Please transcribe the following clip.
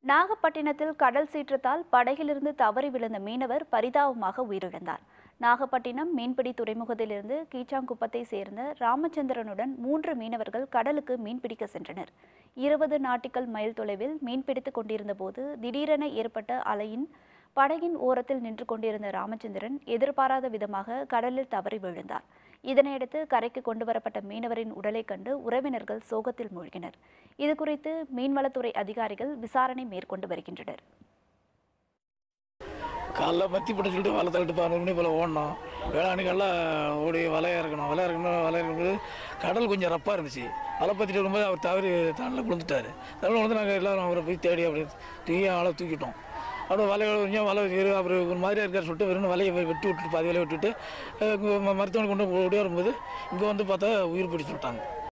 நாகப்பட்டினத்தில் கடல் சீற்றத்தால் படகிலிருந்து தவறி விழுந்த மீனவர் பரிதாபமாக உயிரிழந்தார் நாகப்பட்டினம் மீன்பிடி துறைமுகத்திலிருந்து கீச்சாங்குப்பத்தை சேர்ந்த ராமச்சந்திரனுடன் மூன்று மீனவர்கள் கடலுக்கு மீன்பிடிக்க சென்றனர் இருபது நாட்டிக்கல் மைல் தொலைவில் மீன்பிடித்துக் கொண்டிருந்தபோது திடீரென ஏற்பட்ட அலையின் படகின் ஓரத்தில் நின்று கொண்டிருந்த ராமச்சந்திரன் எதிர்பாராத விதமாக கடலில் தவறி விழுந்தார் இதனையடுத்து கரைக்கு கொண்டு வரப்பட்ட மீனவரின் உடலை கண்டு உறவினர்கள் சோகத்தில் மூழ்கினர் இதுகுறித்து மீன்வளத்துறை அதிகாரிகள் விசாரணை மேற்கொண்டு வருகின்றனர் காலைல மத்தி போட்டு சொல்லிட்டு வலை தள்ளிட்டு பதினொரு மணி போல் ஓடணும் வேளாண்மைக்கெல்லாம் ஓடி வலையா இருக்கணும் வலையா இருக்கணும் வலையா இருக்கும்போது கடல் கொஞ்சம் ரப்பாக இருந்துச்சு வலை பற்றிட்டு வரும்போது அவர் தவறி தண்ணில் விழுந்துட்டார் தண்ணில் விழுந்து நாங்கள் எல்லாரும் அவரை போய் தேடி அப்படி தூக்கி ஆளை தூக்கிட்டோம் அப்புறம் வலை கொஞ்சம் வலை வெறும் அவர் ஒரு மாதிரியா இருக்கார் சொல்லிட்டு வெறும் வலையை போய் வெட்டி விட்டுட்டு பாதி வலையை விட்டுட்டு அஹ் இங்க ம- மருத்துவமனை கொண்டு ஓடி வரும்போது இங்கே வந்து பார்த்தா உயிர் பிடிச்சு விட்டாங்க